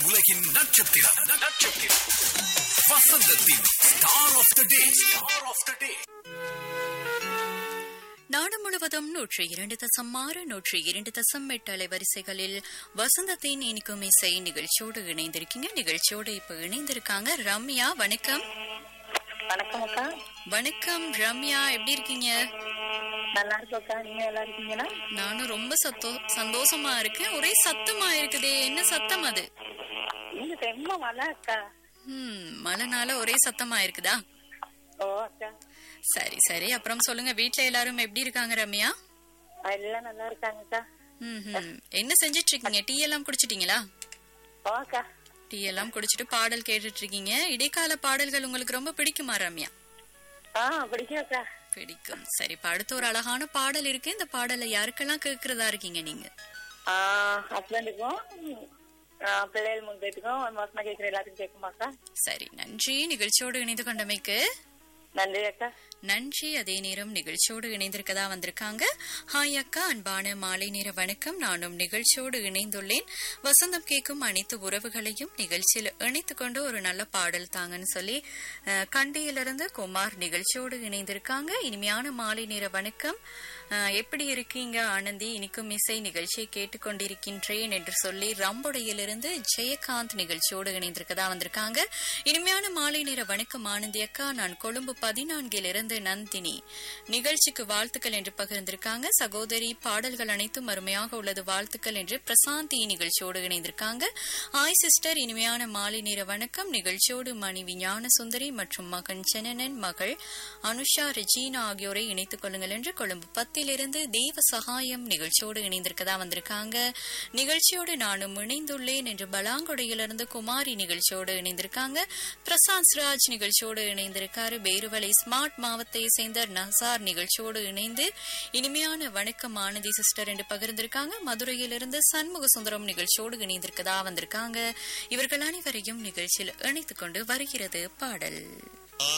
உலகின் நட்சத்திரம் நட்சத்திரம் வசந்தத்தின் star of the day star of the day நாடு முழுவதும் நூற்றி இரண்டு தசம் ஆறு நூற்றி இரண்டு தசம் எட்டு அலைவரிசைகளில் வசந்தத்தின் இனிக்கும் இசை நிகழ்ச்சியோடு இணைந்திருக்கீங்க நிகழ்ச்சியோடு இப்ப இணைந்திருக்காங்க ரம்யா வணக்கம் வணக்கம் அக்கா வணக்கம் ரம்யா எப்படி இருக்கீங்க நல்லா இருக்கும் அக்கா நீங்க நல்லா இருக்கீங்களா நானும் ரொம்ப சத்தோ சந்தோஷமா இருக்கேன் ஒரே சத்தமா இருக்குதே என்ன சத்தம் அது நீங்க ரொம்ப மழை அக்கா ம் மழைனால ஒரே சத்தமா இருக்குதா ஓ அக்கா சரி சரி அப்புறம் சொல்லுங்க வீட்ல எல்லாரும் எப்படி இருக்காங்க ரம்யா எல்லாம் நல்லா இருக்காங்க அக்கா ம் என்ன செஞ்சிட்டு இருக்கீங்க டீ எல்லாம் குடிச்சிட்டீங்களா ஓ அக்கா டீ எல்லாம் குடிச்சிட்டு பாடல் கேட்டுட்டு இருக்கீங்க இடைக்கால பாடல்கள் உங்களுக்கு ரொம்ப பிடிக்குமா ரம்யா ஆ பிடிக்கும் அக்கா பிடிக்கும் சரி இப்ப அடுத்த ஒரு அழகான பாடல் இருக்கு இந்த பாடலை யாருக்கெல்லாம் கேட்கறதா இருக்கீங்க நீங்க ஆ ஹஸ்பண்டுக்கும் பிள்ளைகள் மூணு பேத்துக்கும் மோசமா கேட்குற எல்லாத்துக்கும் கேட்குமா அக்கா சரி நன்றி நிகழ்ச்சியோடு இணைந்து கொண்டமைக்கு நன்றி அக்கா நன்றி அதே நேரம் நிகழ்ச்சியோடு இணைந்திருக்கதா வந்திருக்காங்க ஹாய் அக்கா அன்பான மாலை நேர வணக்கம் நானும் நிகழ்ச்சியோடு இணைந்துள்ளேன் வசந்தம் கேட்கும் அனைத்து உறவுகளையும் நிகழ்ச்சியில் இணைத்துக் கொண்டு ஒரு நல்ல பாடல் தாங்கன்னு சொல்லி அஹ், கண்டியிலிருந்து குமார் நிகழ்ச்சியோடு இணைந்திருக்காங்க இனிமையான மாலை நேர வணக்கம் அஹ், எப்படி இருக்கீங்க ஆனந்தி இனிக்கும் இசை நிகழ்ச்சியை கேட்டுக்கொண்டிருக்கின்றேன் என்று சொல்லி ரம்புடையிலிருந்து ஜெயகாந்த் நிகழ்ச்சியோடு இணைந்திருக்கதா வந்திருக்காங்க இனிமையான மாலை நேர வணக்கம் ஆனந்தி அக்கா நான் கொழும்பு பதினான்கிலிருந்து நந்தினி நிகழ்ச்சிக்கு வாழ்த்துக்கள் என்று பகிர்ந்திருக்காங்க சகோதரி பாடல்கள் அனைத்தும் அருமையாக உள்ளது வாழ்த்துக்கள் என்று பிரசாந்தி நிகழ்ச்சியோடு இணைந்திருக்காங்க ஆய் சிஸ்டர் இனிமையான மாலை நேர வணக்கம் நிகழ்ச்சியோடு மனைவி ஞான சுந்தரி மற்றும் மகன் செனனன் மகள் அனுஷா ரெஜீனா ஆகியோரை இணைத்துக் கொள்ளுங்கள் என்று கொழும்பு பத்திலிருந்து தெய்வ சகாயம் நிகழ்ச்சியோடு இணைந்திருக்கதா வந்திருக்காங்க நிகழ்ச்சியோடு நானும் இணைந்துள்ளேன் என்று பலாங்குடையிலிருந்து குமாரி நிகழ்ச்சியோடு இணைந்திருக்காங்க பிரசாந்த் ராஜ் நிகழ்ச்சியோடு இணைந்திருக்காரு பேருவலை ஸ்மார்ட் மாவத்தை சேர்ந்த நசார் நிகழ்ச்சியோடு இணைந்து இனிமையான வணக்கம் ஆனந்தி சிஸ்டர் என்று பகிர்ந்திருக்காங்க மதுரையிலிருந்து சண்முக சுந்தரம் நிகழ்ச்சியோடு இணைந்திருக்கதா வந்திருக்காங்க இவர்கள் அனைவரையும் நிகழ்ச்சியில் இணைத்துக் கொண்டு வருகிறது பாடல்